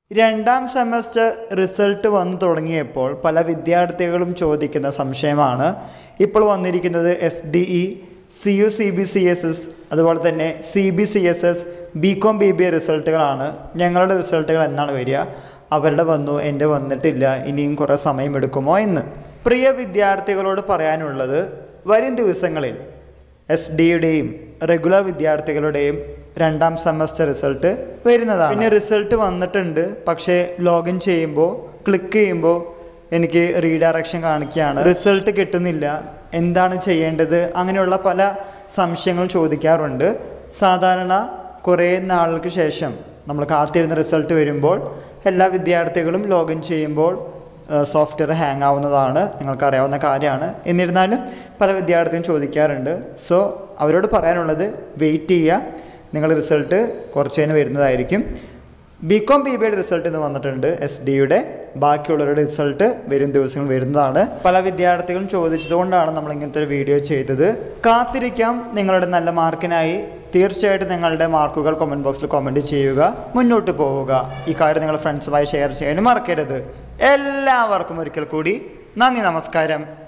രണ്ടാം semester result വന്നു തുടങ്ങിയപ്പോൾ പല വിദ്യാർത്ഥികളും ചോദിക്കുന്ന സംശയമാണ് ഇപ്പോൾ വന്നിരിക്കുന്നത് S D E C U C B C S S അതുപോലെ തന്നെ C B C S S B com B B A റിസൾട്ടുകളാണ് ഞങ്ങളുടെ റിസൾട്ടുകൾ എന്നാണ് വരിക അവരുടെ വന്നു എൻ്റെ വന്നിട്ടില്ല ഇനിയും കുറേ സമയമെടുക്കുമോ എന്ന് പ്രിയ വിദ്യാർത്ഥികളോട് പറയാനുള്ളത് വരും ദിവസങ്ങളിൽ എസ് ഡിയുടെയും റെഗുലർ വിദ്യാർത്ഥികളുടെയും രണ്ടാം സെമസ്റ്റർ റിസൾട്ട് വരുന്നതാണ് പിന്നെ റിസൾട്ട് വന്നിട്ടുണ്ട് പക്ഷേ ലോഗിൻ ചെയ്യുമ്പോൾ ക്ലിക്ക് ചെയ്യുമ്പോൾ എനിക്ക് റീഡയറക്ഷൻ കാണിക്കുകയാണ് റിസൾട്ട് കിട്ടുന്നില്ല എന്താണ് ചെയ്യേണ്ടത് അങ്ങനെയുള്ള പല സംശയങ്ങൾ ചോദിക്കാറുണ്ട് സാധാരണ കുറേ നാളുകൾക്ക് ശേഷം നമ്മൾ കാത്തിരുന്ന റിസൾട്ട് വരുമ്പോൾ എല്ലാ വിദ്യാർത്ഥികളും ലോഗിൻ ചെയ്യുമ്പോൾ സോഫ്റ്റ്വെയർ ഹാങ് ആവുന്നതാണ് നിങ്ങൾക്ക് അറിയാവുന്ന കാര്യമാണ് എന്നിരുന്നാലും പല വിദ്യാർത്ഥികളും ചോദിക്കാറുണ്ട് സോ അവരോട് പറയാനുള്ളത് വെയിറ്റ് ചെയ്യുക നിങ്ങൾ റിസൾട്ട് കുറച്ച് കഴിഞ്ഞ് വരുന്നതായിരിക്കും ബി കോം ബി ബിയുടെ റിസൾട്ട് ഇന്ന് വന്നിട്ടുണ്ട് എസ് ഡിയുടെ ബാക്കിയുള്ളവരുടെ റിസൾട്ട് വരും ദിവസങ്ങൾ വരുന്നതാണ് പല വിദ്യാർത്ഥികളും ചോദിച്ചതുകൊണ്ടാണ് നമ്മൾ ഇങ്ങനത്തെ ഒരു വീഡിയോ ചെയ്തത് കാത്തിരിക്കാം നിങ്ങളുടെ നല്ല മാർക്കിനായി തീർച്ചയായിട്ടും നിങ്ങളുടെ മാർക്കുകൾ കമൻറ്റ് ബോക്സിൽ കമൻറ്റ് ചെയ്യുക മുന്നോട്ട് പോവുക ഈ കാര്യം നിങ്ങളുടെ ഫ്രണ്ട്സുമായി ഷെയർ ചെയ്യാനും മറക്കരുത് എല്ലാവർക്കും ഒരിക്കൽ കൂടി നന്ദി നമസ്കാരം